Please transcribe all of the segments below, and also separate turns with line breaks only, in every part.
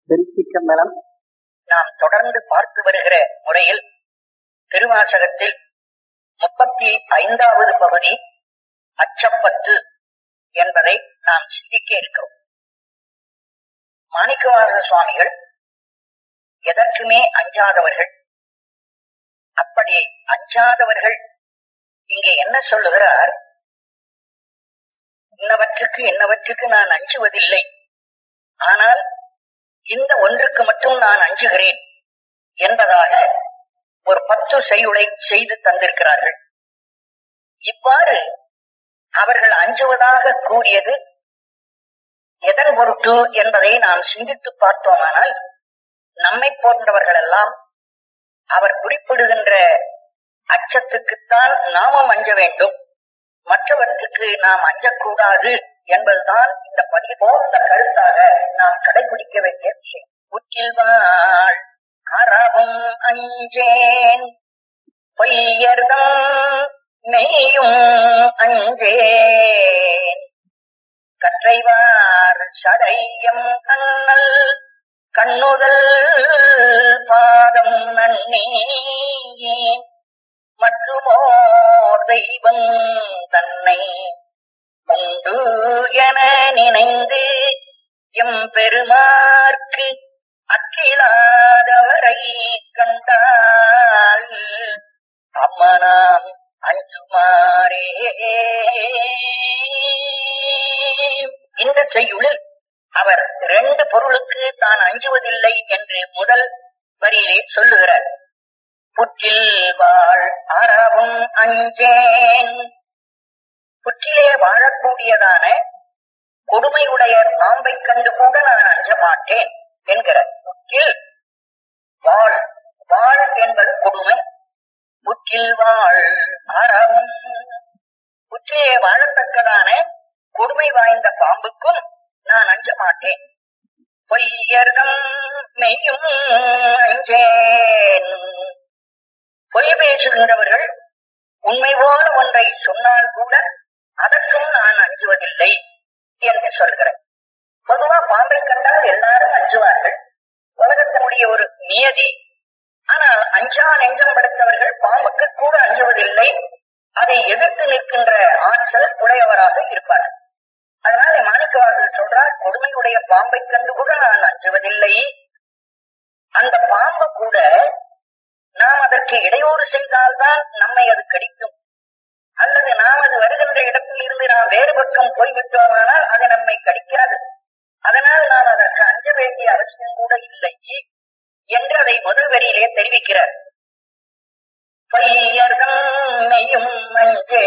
திருச்சிற்றம்பலம் நாம் தொடர்ந்து பார்த்து வருகிற முறையில் திருவாசகத்தில் முப்பத்தி ஐந்தாவது பகுதி அச்சப்பத்து என்பதை நாம் சிந்திக்க இருக்கிறோம் மாணிக்கவாச சுவாமிகள் எதற்குமே அஞ்சாதவர்கள் அப்படி அஞ்சாதவர்கள் இங்கே என்ன சொல்லுகிறார் இன்னவற்றுக்கு இன்னவற்றுக்கு நான் அஞ்சுவதில்லை ஆனால் இந்த ஒன்றுக்கு மட்டும் நான் அஞ்சுகிறேன் என்பதாக ஒரு பத்து செய்யுளை செய்து தந்திருக்கிறார்கள் இவ்வாறு அவர்கள் அஞ்சுவதாக கூறியது எதன் பொருட்டு என்பதை நாம் சிந்தித்து பார்த்தோமானால் நம்மை போன்றவர்கள் எல்லாம் அவர் குறிப்பிடுகின்ற அச்சத்துக்குத்தான் நாமும் அஞ்ச வேண்டும் மற்றவற்றுக்கு நாம் அஞ்சக்கூடாது என்பதுதான் இந்த பதிபோன்ற கருத்தாக நாம் கடைபிடிக்க வேண்டிய விஷயம் உச்சில் வாழ் அறவும் அஞ்சேன் பொய்யர்தம் மெய்யும் அஞ்சேன் கற்றைவார் சடையம் கண்ணல் கண்ணுதல் பாதம் நன்னி மற்றுமோர் தெய்வம் தன்னை உண்டு என நினைந்து எம் பெருமார்க்கு அக்கிலாதவரை கண்டால் அம்மனாம் அஞ்சுமாறே இந்த செய்யுளில் அவர் ரெண்டு பொருளுக்கு தான் அஞ்சுவதில்லை என்று முதல் வரியிலே சொல்லுகிறார் புற்றில் வாழ் அறவும் அஞ்சேன் புற்றிலே வாழக்கூடியதான கொடுமையுடைய பாம்பை கண்டு கூட நான் அஞ்ச மாட்டேன் என்கிறார் புற்றில் வாழ் வாழ் என்பது கொடுமை புற்றில் வாழ் அறவும் புற்றிலே வாழத்தக்கதான கொடுமை வாய்ந்த பாம்புக்கும் நான் அஞ்ச மாட்டேன் பொய்யர்தம் மெய்யும் அஞ்சேன் பொய் பேசுகின்றவர்கள் உண்மை போல ஒன்றை சொன்னால் கூட அதற்கும் நான் அஞ்சுவதில்லை என்று சொல்கிறேன் பொதுவா பாம்பை கண்டால் எல்லாரும் அஞ்சுவார்கள் உலகத்தினுடைய ஒரு நியதி ஆனால் அஞ்சா நெஞ்சம் படுத்தவர்கள் பாம்புக்கு கூட அஞ்சுவதில்லை அதை எதிர்த்து நிற்கின்ற ஆற்றல் உடையவராக இருப்பார்கள் அதனால மாணிக்கவாசல் சொல்றார் கொடுமையுடைய பாம்பை கண்டு கூட நான் அஞ்சுவதில்லை அந்த பாம்பு கூட நாம் அதற்கு இடையூறு செய்தால்தான் நம்மை அது கடிக்கும் அல்லது நாம் அது வருகின்ற இடத்தில் இருந்து நாம் வேறு பக்கம் போய்விட்டோமானால் அது நம்மை கடிக்காது அதனால் நாம் அதற்கு அஞ்ச வேண்டிய அவசியம் கூட இல்லை என்று அதை முதல் வரியிலே தெரிவிக்கிறார் பையர்தம் மெய்யும் அஞ்சே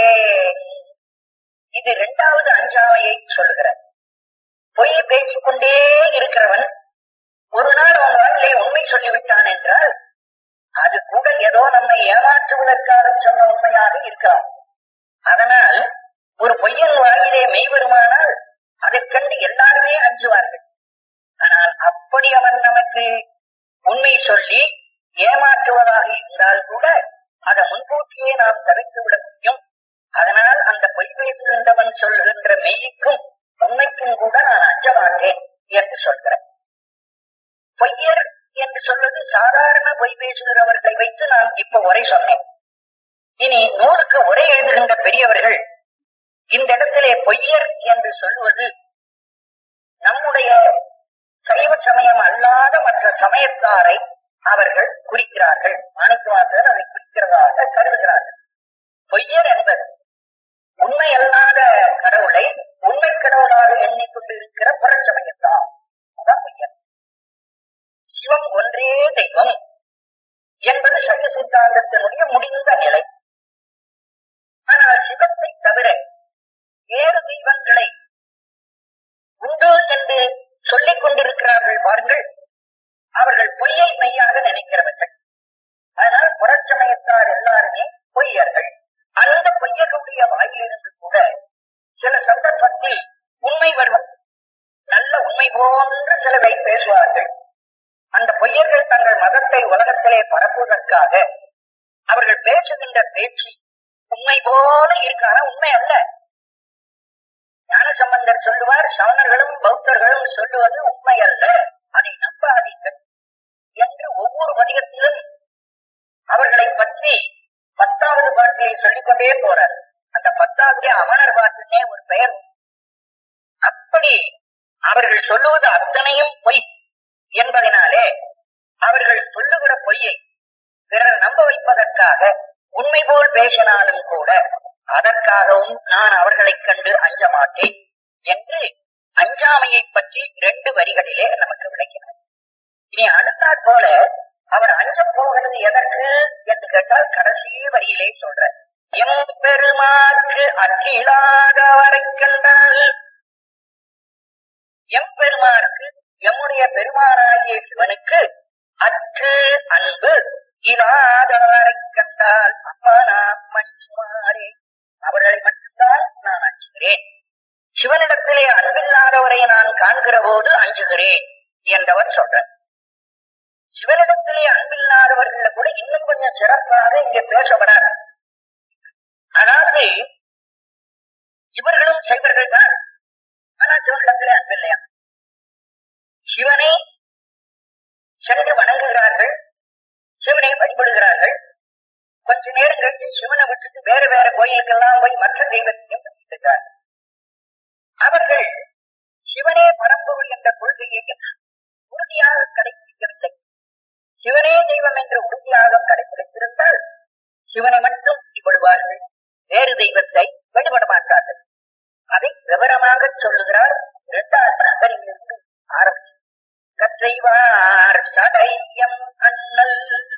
இது இரண்டாவது அஞ்சாமையை சொல்லுகிறார் பொய் பேசிக்கொண்டே இருக்கிறவன் ஒரு நாள் அவன் வாழ்விலே உண்மை சொல்லிவிட்டான் என்றால் அது கூட ஏதோ நம்மை ஏமாற்றுவதற்காக சொன்ன உண்மையாக இருக்கலாம் அதனால் ஒரு பொய்யன் வாயிலே மெய் வருமானால் அதைக் கண்டு எல்லாருமே அஞ்சுவார்கள் ஆனால் அப்படி அவன் நமக்கு உண்மை சொல்லி ஏமாற்றுவதாக இருந்தால் கூட அதை முன்கூட்டியே நாம் தவிர்த்து விட முடியும் அதனால் அந்த பொய் பேசுகின்றவன் சொல்கின்ற மெய்க்கும் உண்மைக்கும் கூட நான் அஞ்ச மாட்டேன் என்று சொல்கிறேன் பொய்யர் என்று சொல்வது சாதாரண பொய் பேசுகிறவர்களை வைத்து நான் இப்ப உரை சொன்னேன் இனி நூலுக்கு உரை எழுதுகின்ற பெரியவர்கள் இந்த இடத்திலே பொய்யர் என்று சொல்லுவது நம்முடைய சைவ சமயம் அல்லாத மற்ற சமயத்தாரை அவர்கள் குறிக்கிறார்கள் மாணிக்கவாசகர் அதை குறிக்கிறதாக கருதுகிறார்கள் பொய்யர் என்பது உண்மை அல்லாத கடவுளை உண்மை கடவுளாக எண்ணிக்கொண்டிருக்கிற புறச்சமயத்தான் அதான் பொய்யர் சிவம் ஒன்றே தெய்வம் என்பது சைவ சித்தாந்தத்தினுடைய முடிந்த நிலை ஆனால் சிவத்தை தவிர வேறு தெய்வங்களை உண்டு என்று சொல்லிக் கொண்டிருக்கிறார்கள் பாருங்கள் அவர்கள் பொய்யை மெய்யாக நினைக்கிறவர்கள் அதனால் புறச்சமயத்தார் எல்லாருமே பொய்யர்கள் அந்த பொய்யர்களுடைய வாயிலிருந்து கூட சில சந்தர்ப்பத்தில் உண்மை வரும் நல்ல உண்மை போன்ற சிலரை பேசுவார்கள் அந்த பொய்யர்கள் தங்கள் மதத்தை உலகத்திலே பரப்புவதற்காக அவர்கள் பேசுகின்ற பேச்சு உண்மை போல இருக்கான உண்மை அல்ல ஞானசம்பந்தர் சொல்லுவார் சமணர்களும் பௌத்தர்களும் சொல்லுவது உண்மை அல்ல அதை பதிகத்திலும் அவர்களை பற்றி பத்தாவது பாட்டிலே சொல்லிக் கொண்டே போறார் அந்த பத்தாவது அமனர் பாட்டுன்னே ஒரு பெயர் உண்டு. அப்படி அவர்கள் சொல்லுவது அத்தனையும் பொய் என்பதனாலே அவர்கள் சொல்லுகிற பொய்யை பிறர் நம்ப வைப்பதற்காக உண்மை போல் பேசினாலும் கூட அதற்காகவும் நான் அவர்களைக் கண்டு அஞ்ச மாட்டேன் என்று அஞ்சாமையை பற்றி இரண்டு வரிகளிலே நமக்கு விளக்கினார் இனி அடுத்தாற் போல அவர் அஞ்ச போகிறது எதற்கு என்று கேட்டால் கடைசி வரியிலே சொல்ற எம் பெருமாற்கு அச்சிலாதவரை கண்டால் எம் பெருமாருக்கு எம்முடைய பெருமானாகிய சிவனுக்கு அற்று அன்பு இல்லாதவரை கண்டால் அம்மானா மஞ்சுமாரே அவர்களை மட்டும்தான் நான் அஞ்சுகிறேன் சிவனிடத்திலே அன்பில்லாதவரை நான் காண்கிற போது அஞ்சுகிறேன் என்றவர் சொல்றார் சிவனிடத்திலே அன்பில்லாதவர்கள் கூட இன்னும் கொஞ்சம் சிறப்பாக இங்கே பேசப்படாது அதாவது இவர்களும் செய்வர்கள் தான் ஆனா சிவனிடத்திலே அன்பில்லையா சிவனை சென்று வணங்குகிறார்கள் சிவனை வழிபடுகிறார்கள் கொஞ்ச நேரம் கழித்து சிவனை விட்டுட்டு வேற வேற கோயிலுக்கெல்லாம் போய் மற்ற தெய்வத்தையும் வழிபடுகிறார்கள் அவர்கள் சிவனே பரம்பொருள் என்ற கொள்கையை உறுதியாக கடைபிடிக்கவில்லை சிவனே தெய்வம் என்று உறுதியாக கடைபிடித்திருந்தால் சிவனை மட்டும் வழிபடுவார்கள் வேறு தெய்வத்தை வழிபட மாட்டார்கள் அதை விவரமாக சொல்லுகிறார் இரண்டாவது நகரிலிருந்து ஆரம்பி கற்றைவார் சடையம் அண்ணல்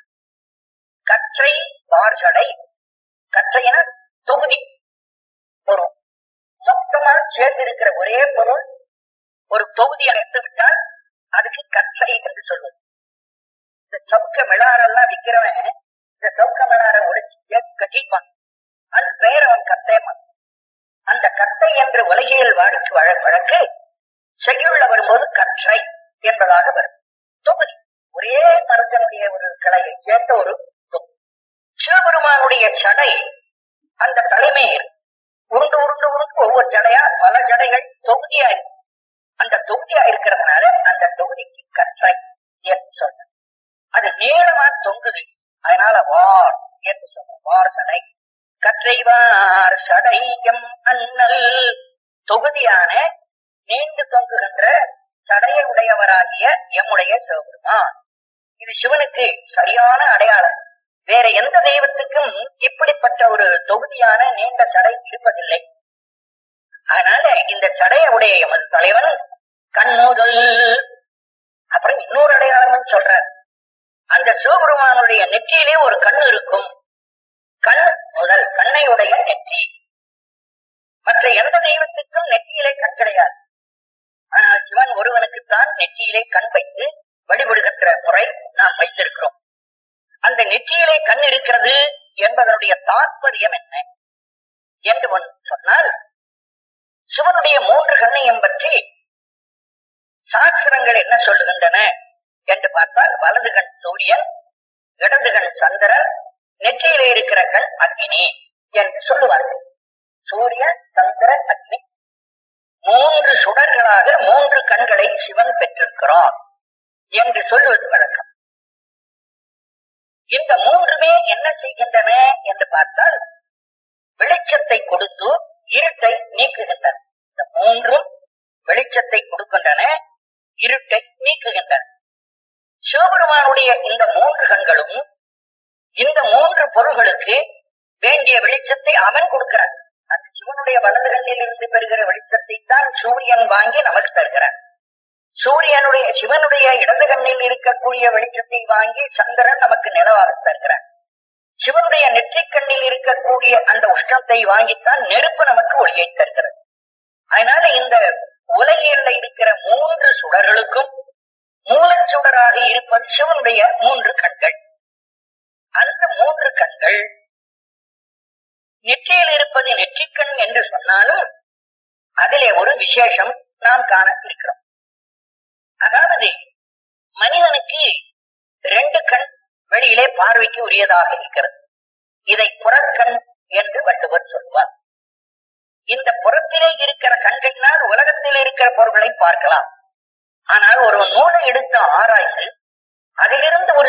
கற்றை வார் சடை கற்றையின தொகுதி பொருள் மொத்தமா சேர்ந்திருக்கிற ஒரே பொருள் ஒரு தொகுதியை எடுத்து விட்டால் அதுக்கு கற்றை என்று சொல்லுவது இந்த சவுக்க மிளாரெல்லாம் விக்கிறவன் இந்த சவுக்க மிளார உடைச்சு கட்டிப்பான் அது பெயர் அவன் கத்தையமான் அந்த கத்தை என்று உலகியல் வாழ்க்கை வழ- வழக்கு செய்யுள்ள வரும்போது கற்றை என்பதாக வரும் தொகுதி ஒரே மரத்தினுடைய ஒரு கிளையை சேர்த்த ஒரு தொகுதி சிவபெருமானுடைய சடை அந்த தலைமையில் உருண்டு உருண்டு உருண்டு ஒவ்வொரு ஜடையா பல ஜடைகள் தொகுதியா இருக்கு அந்த தொகுதியா இருக்கிறதுனால அந்த தொகுதிக்கு கற்றை என்று சொல்ற அது நீளமா தொங்குது அதனால வார் என்று சொல்ற வார் சடை கற்றைவார் சடையம் அண்ணல் தொகுதியான நீண்டு தொங்குகின்ற சடையை உடையவராகிய எம்முடைய சிவபெருமான் இது சிவனுக்கு சரியான அடையாளம் வேற எந்த தெய்வத்துக்கும் இப்படிப்பட்ட ஒரு தொகுதியான நீண்ட சடை இருப்பதில்லை அதனால இந்த சடையை உடைய எமது தலைவன் கண்ணுதல் அப்புறம் இன்னொரு அடையாளமும் சொல்றார் அந்த சிவபெருமானுடைய நெற்றியிலே ஒரு கண் இருக்கும் கண் முதல் கண்ணை உடைய நெற்றி மற்ற எந்த தெய்வத்துக்கும் நெற்றியிலே கண் கிடையாது ஆனால் சிவன் ஒருவனுக்குத்தான் நெற்றியிலே கண் வைத்து வழிபடுகின்ற முறை நாம் வைத்திருக்கிறோம் அந்த நெற்றியிலே கண் இருக்கிறது என்பதனுடைய தாற்பயம் என்ன என்று ஒன்று சொன்னால் சிவனுடைய மூன்று கண்ணையும் பற்றி சாஸ்திரங்கள் என்ன சொல்லுகின்றன என்று பார்த்தால் வலது கண் சூரியன் இடது கண் சந்திரன் நெற்றியிலே இருக்கிற கண் அக்னி என்று சொல்லுவார்கள் சூரியன் சந்திரன் அக்னி மூன்று சுடர்களாக மூன்று கண்களை சிவன் பெற்றிருக்கிறான் என்று சொல்லுவது வழக்கம் இந்த மூன்றுமே என்ன செய்கின்றன என்று பார்த்தால் வெளிச்சத்தை கொடுத்து இருட்டை நீக்குகின்றன இந்த மூன்றும் வெளிச்சத்தை கொடுக்கின்றன இருட்டை நீக்குகின்றன சிவபெருமானுடைய இந்த மூன்று கண்களும் இந்த மூன்று பொருள்களுக்கு வேண்டிய வெளிச்சத்தை அவன் கொடுக்கிறான் அந்த சிவனுடைய வலது கண்ணில் இருந்து பெறுகிற வெளிச்சத்தை தான் சூரியன் வாங்கி நமக்கு தருகிறான் சூரியனுடைய சிவனுடைய இடது கண்ணில் இருக்கக்கூடிய வெளிச்சத்தை வாங்கி சந்திரன் நமக்கு நிலவாக தருகிறான் சிவனுடைய நெற்றிக் கண்ணில் இருக்கக்கூடிய அந்த உஷ்ணத்தை வாங்கித்தான் நெருப்பு நமக்கு ஒளியை தருகிறது அதனால இந்த உலகியல்ல இருக்கிற மூன்று சுடர்களுக்கும் மூலச்சுடராக இருப்பது சிவனுடைய மூன்று கண்கள் அந்த மூன்று கண்கள் நெற்றியில் இருப்பது நெற்றிக்கண் என்று சொன்னாலும் அதிலே ஒரு விசேஷம் நாம் காண இருக்கிறோம் அதாவது மனிதனுக்கு ரெண்டு கண் வெளியிலே பார்வைக்கு உரியதாக இருக்கிறது இதை புறக்கண் என்று வள்ளுவர் சொல்வார் இந்த புறத்திலே இருக்கிற கண்களினால் உலகத்தில் இருக்கிற பொருள்களை பார்க்கலாம் ஆனால் ஒரு நூலை எடுத்து ஆராய்ந்து அதிலிருந்து ஒரு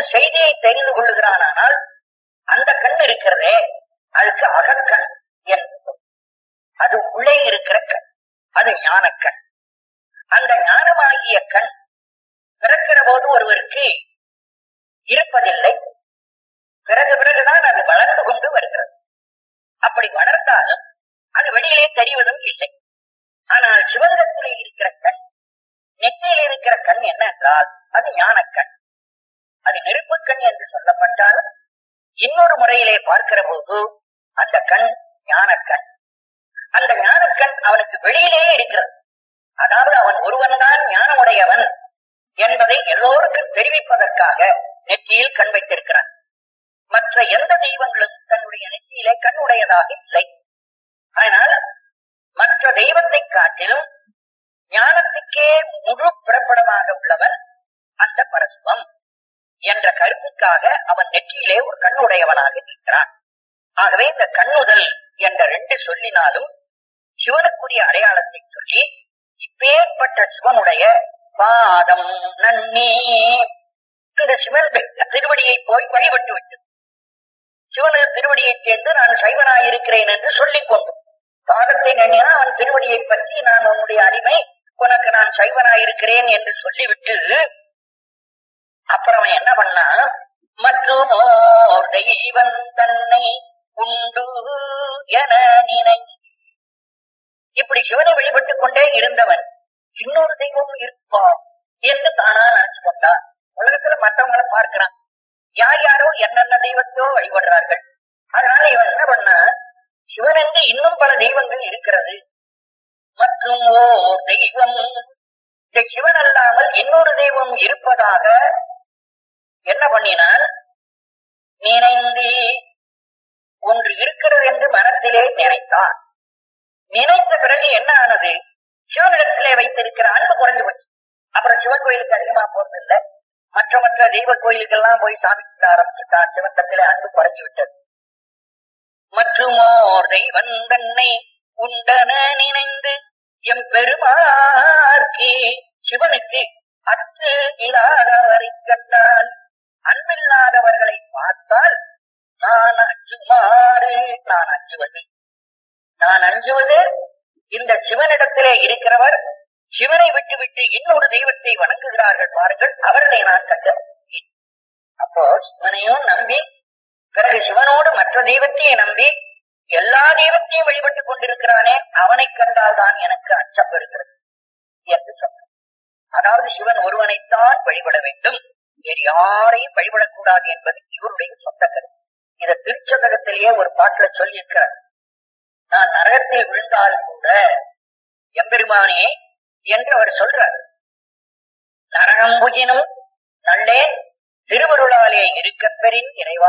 செய்தியை தெரிந்து கொள்ளுகிறானால் அந்த கண் இருக்கிறதே அதுக்கு அகக்கண் என்று சொல்லும். அது உள்ளே இருக்கிற கண் அது ஞானக்கண் அந்த ஞானமாகிய கண் பிறக்கிற போது ஒருவருக்கு இருப்பதில்லை பிறகு பிறகுதான் அது வளர்ந்து கொண்டு வருகிறது அப்படி வளர்ந்தாலும் அது வெளியிலே தெரிவதும் இல்லை ஆனால் சிவகத்திலே இருக்கிற கண் நெற்றியில் இருக்கிற கண் என்ன என்றால் அது ஞானக்கண் அது நெருப்பு கண் என்று சொல்லப்பட்டாலும் இன்னொரு முறையிலே பார்க்கிற போது அந்த கண் ஞானக்கண் அந்த ஞானக்கண் அவனுக்கு வெளியிலேயே இருக்கிறது அதாவது அவன் ஒருவன்தான் ஞானமுடையவன் என்பதை எல்லோருக்கும் தெரிவிப்பதற்காக நெற்றியில் கண் வைத்திருக்கிறான் மற்ற எந்த தெய்வங்களும் தன்னுடைய நெற்றியிலே கண் உடையதாக இல்லை ஆனால் மற்ற தெய்வத்தை காட்டிலும் ஞானத்துக்கே முழு பிறப்படமாக உள்ளவன் அந்த பரசுவம் என்ற கருத்துக்காக அவன் நெற்றியிலே ஒரு கண்ணுடையவனாக இருக்கிறான் ஆகவே இந்த கண்ணுதல் என்ற ரெண்டு சொல்லினாலும் சிவனுக்குரிய அடையாளத்தை சொல்லி இப்பேற்பட்ட சிவனுடைய பாதம் நன்னே இந்த சிவன் திருவடியை போய் வழிபட்டு விட்டு சிவனது திருவடியைச் சேர்ந்து நான் சைவனாயிருக்கிறேன் என்று சொல்லிக் கொண்டு பாதத்தை நன்னினா அவன் திருவடியை பற்றி நான் உன்னுடைய அடிமை உனக்கு நான் சைவனாயிருக்கிறேன் என்று சொல்லிவிட்டு அப்புறம் அவன் என்ன பண்ணா மற்றும் ஓர் தெய்வன் தன்னை உண்டு என நினை இப்படி சிவனை வழிபட்டுக் கொண்டே இருந்தவன் இன்னொரு தெய்வம் இருப்பான் என்று தானா நினைச்சு கொண்டான் உலகத்துல மற்றவங்களை பார்க்கிறான் யார் யாரோ என்னென்ன தெய்வத்தையோ வழிபடுறார்கள் அதனால இவன் என்ன பண்ணா சிவன் என்று இன்னும் பல தெய்வங்கள் இருக்கிறது மற்றும் ஓர் தெய்வம் இந்த சிவன் அல்லாமல் இன்னொரு தெய்வம் இருப்பதாக என்ன பண்ணினான் நினைந்து ஒன்று இருக்கிறது என்று மனத்திலே நினைத்தான் நினைத்த பிறகு என்ன ஆனது சிவனிடத்திலே வைத்திருக்கிற அன்பு குறைஞ்சு போச்சு அப்புறம் சிவன் கோயிலுக்கு அதிகமா போறது இல்ல மற்ற மற்ற தெய்வ கோயிலுக்கெல்லாம் போய் சாமி கும்பிட ஆரம்பிச்சுட்டான் சிவத்தத்திலே அன்பு குறைஞ்சு விட்டது மற்றுமோர் தெய்வன் தன்னை உண்டன நினைந்து எம் பெருமார்க்கு சிவனுக்கு அச்சு இல்லாதவரை கண்டால் அன்பில்லாதவர்களை பார்த்தால் நான் அஞ்சுமாறு நான் அஞ்சுவது நான் அஞ்சுவது இந்த சிவனிடத்திலே இருக்கிறவர் சிவனை விட்டுவிட்டு இன்னொரு தெய்வத்தை வணங்குகிறார்கள் பாருங்கள் அவர்களை நான் கண்டு அப்போ சிவனையும் நம்பி பிறகு சிவனோடு மற்ற தெய்வத்தையும் நம்பி எல்லா தெய்வத்தையும் வழிபட்டுக் கொண்டிருக்கிறானே அவனை கண்டால் தான் எனக்கு அச்சம் வருகிறது என்று சொன்னார் அதாவது சிவன் ஒருவனைத்தான் வழிபட வேண்டும் வேறு யாரையும் வழிபடக்கூடாது என்பது இவருடைய சொந்த கருத்து இதை திருச்சதகத்திலேயே ஒரு பாட்டுல சொல்லியிருக்கிறார் நான் நரகத்தில் விழுந்தால் கூட எம்பெருமானே என்று அவர் சொல்றார் நரகம்புஜினும் நல்லே திருவருளாலே இருக்கப் பெறின் இறைவா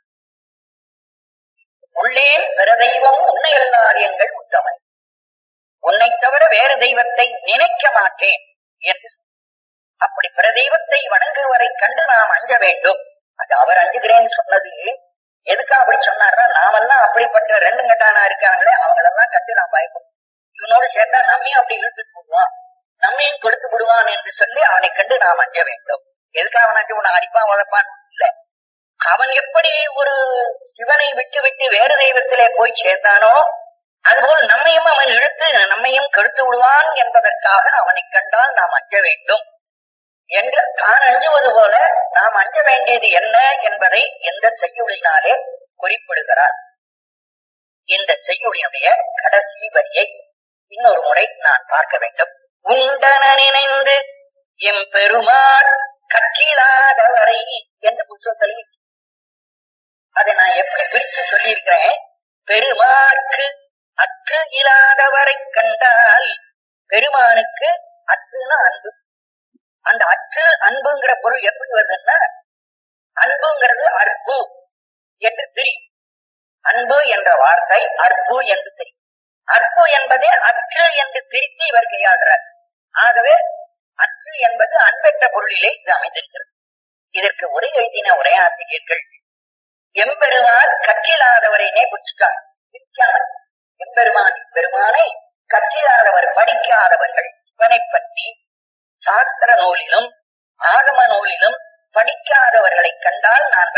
உள்ளேன் பிற தெய்வம் உன்னை அல்லார் எங்கள் உத்தமன் உன்னை தவிர வேறு தெய்வத்தை நினைக்க மாட்டேன் என்று அப்படி பிற தெய்வத்தை வணங்குவரை கண்டு நாம் அஞ்ச வேண்டும் அது அவர் அஞ்சுகிறேன்னு சொன்னது எதுக்கா அப்படி சொன்னார்னா நாமெல்லாம் அப்படிப்பட்ட ரெண்டு கட்டானா இருக்காங்களே அவங்களெல்லாம் கண்டு நான் பயப்படும் இவனோடு சேர்ந்தா நம்மையும் அப்படி இழுத்துட்டு போடுவான் நம்மையும் கொடுத்து விடுவான் என்று சொல்லி அவனை கண்டு நாம் அஞ்ச வேண்டும் எதுக்காக அவன் அஞ்சு உன்னை அடிப்பான் வளர்ப்பான் இல்ல அவன் எப்படி ஒரு சிவனை விட்டு விட்டு வேறு தெய்வத்திலே போய் சேர்ந்தானோ அதுபோல் நம்மையும் அவன் இழுத்து நம்மையும் கெடுத்து விடுவான் என்பதற்காக அவனை கண்டால் நாம் அஞ்ச வேண்டும் என்று தான் அஞ்சுவது போல நாம் அஞ்ச வேண்டியது என்ன என்பதை இந்த செய்யுளினாலே குறிப்பிடுகிறார் இந்த செய்யுளினுடைய கடைசி வரியை இன்னொரு முறை நான் பார்க்க வேண்டும் உண்டன நினைந்து எம் பெருமாள் கற்றிலாதவரை என்று புத்தகத்தில் அதை நான் எப்படி பிரிச்சு சொல்லியிருக்கிறேன் பெருமாற்கு அற்று இல்லாதவரை கண்டால் பெருமானுக்கு அற்றுனா அன்பு அந்த அற்று அன்புங்கிற பொருள் எப்படி வருதுன்னா அன்புங்கிறது அற்பு என்று தெரியும் அன்பு என்ற வார்த்தை அற்பு என்று தெரியும் அற்பு என்பதே அற்று என்று திருத்தி இவர் கையாகிறார் ஆகவே அற்று என்பது அன்பெற்ற பொருளிலே இது அமைந்திருக்கிறது இதற்கு உரை எழுதின உரையாசிரியர்கள் எம்பெருமான் கற்றில்லாதவரைனே பிடிச்சிட்டார் பிடிக்காமல் எம்பெருமான் பெருமானை கற்றில்லாதவர் படிக்காதவர்கள் இவனை பற்றி சாஸ்திர நூலிலும் ஆகம நூலிலும் படிக்காதவர்களை கண்டு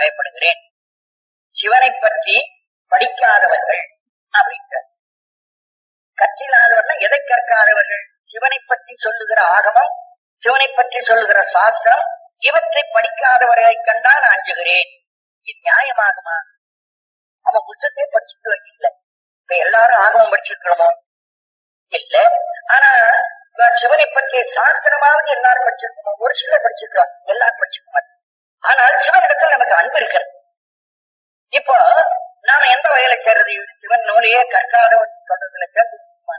பயப்படுகிறேன் சிவனை பற்றி படிக்காதவர்கள் அப்படின்ற கற்றில்லாதவர்கள் எதை கற்காதவர்கள் சிவனை பற்றி சொல்லுகிற ஆகமம் சிவனை பற்றி சொல்லுகிற சாஸ்திரம் இவற்றை படிக்காதவர்களை கண்டால் அஞ்சுகிறேன் இது நியாயமாகுமா அவன் புத்தகத்தை படிச்சுட்டு வைக்கல இப்ப எல்லாரும் ஆகமம் படிச்சிருக்கிறோமோ இல்ல ஆனா இவன் சிவனை பற்றிய சாஸ்திரமாவது எல்லாரும் படிச்சிருக்கோம் ஒரு சிலர் படிச்சிருக்கோம் எல்லாரும் படிச்சிருக்க மாட்டோம் ஆனால் சிவனிடத்தில் நமக்கு அன்பு இருக்கிறது இப்போ நாம எந்த வகையில சேர்றது இவர் சிவன் நூலையே கற்காதவன் சொல்றதுல சேர்ந்து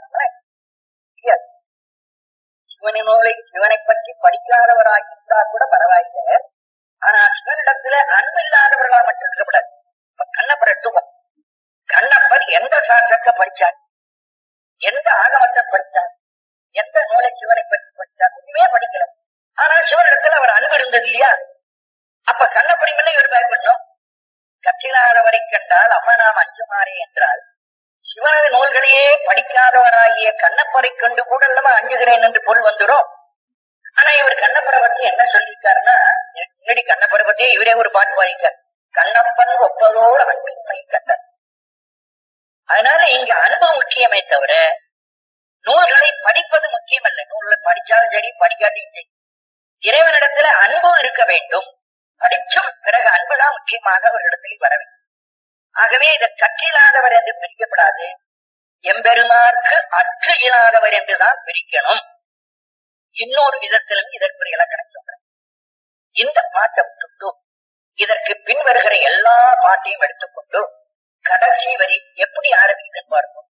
சிவனின் நூலை சிவனை பற்றி படிக்காதவராக இருந்தா கூட பரவாயில்லை ஆனா சிவனிடத்துல அன்பு இல்லாதவர்களா மட்டும் இருக்கக்கூடாது இப்ப கண்ணப்பர் எடுத்துக்கோம் கண்ணப்பர் எந்த சாஸ்திரத்தை படிச்சார் எந்த ஆகமத்தை படிச்சார் எந்த நூலை சிவனை பற்றி படிச்சார் ஒண்ணுமே படிக்கல ஆனா சிவனிடத்துல அவர் அன்பு இருந்தது இல்லையா அப்ப கண்ணப்படி மேல இவர் பயப்படணும் கற்றிலாதவரை கண்டால் அம்மா நாம் அஞ்சுமாறே என்றால் சிவனது நூல்களையே படிக்காதவராகிய கண்ணப்பரை கண்டு கூட அல்லவா அஞ்சுகிறேன் என்று பொருள் வந்துடும் ஆனா இவர் கண்ணப்பரை பத்தி என்ன சொல்லியிருக்காருன்னா முன்னாடி கண்ணப்பரை பத்தி இவரே ஒரு பாட்டு பாடிக்கார் கண்ணப்பன் ஒப்பதோடு அன்பின்மை கண்டார் அதனால இங்க அனுபவம் முக்கியமே தவிர நூல்களை படிப்பது முக்கியம் அல்ல நூல்களை படிச்சாலும் சரி படிக்காட்டியும் சரி இறைவனிடத்துல அன்பு இருக்க வேண்டும் படிச்சும் பிறகு அன்புதான் முக்கியமாக அவரிடத்தில் வர வேண்டும் ஆகவே இதை கற்றில்லாதவர் என்று பிரிக்கப்படாது எம்பெருமாற்கு அற்று இல்லாதவர் என்றுதான் பிரிக்கணும் இன்னொரு விதத்திலும் இதற்கு ஒரு இலக்கணம் சொல்றேன் இந்த பாட்டை விட்டுட்டு இதற்கு பின் வருகிற எல்லா பாட்டையும் எடுத்துக்கொண்டு கடைசி வரி எப்படி ஆரம்பிக்குதுன்னு பார்ப்போம்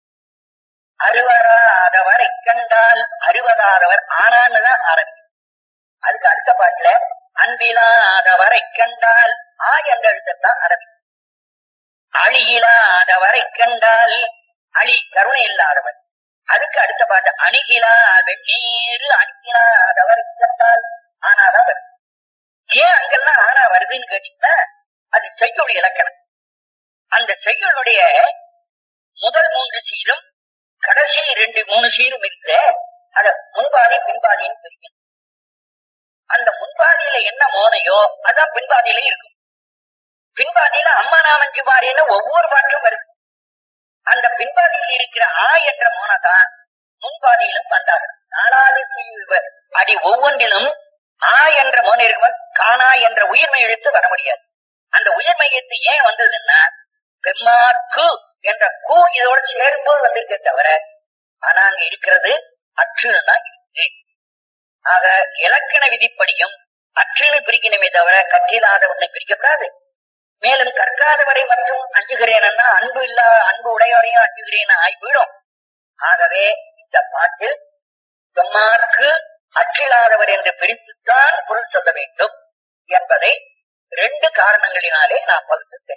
அறுவராதவர் இக்கண்டால் அறுவதாதவர் ஆனான்னு தான் ஆரம்பிக்கும் அதுக்கு அடுத்த பாட்டுல அன்பிலாதவரை கண்டால் ஆ என்ற எழுத்தான் ஆரம்பிக்கும் அழியிலாதவரை கண்டால் அழி கருணை இல்லாதவர் அதுக்கு அடுத்த பாட்டு அணுகிலா வெந்நீரு அணுகிலாதவரை கண்டால் ஆனாதான் வருது ஏன் அங்கெல்லாம் ஆனா வருதுன்னு கேட்டீங்கன்னா அது செய்யுள் இலக்கணம் அந்த செய்யுளுடைய முதல் மூன்று சீரும் கடைசி ரெண்டு மூணு சீரும் இருக்க அத முன்பாதி பின்பாதின்னு பிரிக்கணும் அந்த முன்பாதியில என்ன மோனையோ அதான் பின்பாதியில இருக்கும் பின்பாதியில அம்மா நாமஞ்சு மாறின்னு ஒவ்வொரு பாட்டும் வருது அந்த பின்பாதியில் இருக்கிற ஆ என்ற மோனை தான் முன்பாதியிலும் வந்தார்கள் நாலாவது சீ- அடி ஒவ்வொன்றிலும் ஆ என்ற மோனை இருக்கும் காணா என்ற உயிர்மை எழுத்து வர முடியாது அந்த உயிர்மை எழுத்து ஏன் வந்ததுன்னா பெம்மாக்கு என்ற கூ இதோட சேரும்போது வந்திருக்கே தவிர ஆனா அங்க இருக்கிறது அற்றுன்னு தான் இருக்கு ஆக இலக்கண விதிப்படியும் அற்றுன்னு பிரிக்கணுமே தவிர கற்றில்லாதவனை பிரிக்கப்படாது மேலும் கற்காதவரை மற்றும் அஞ்சுகிறேன்னா அன்பு இல்லா அன்பு உடையவரையும் அஞ்சுகிறேன் ஆய்விடும் ஆகவே இந்த பாட்டில் பெம்மாற்கு அற்றில்லாதவர் என்று பிரித்துத்தான் பொருள் சொல்ல வேண்டும் என்பதை ரெண்டு காரணங்களினாலே நான் பகுத்து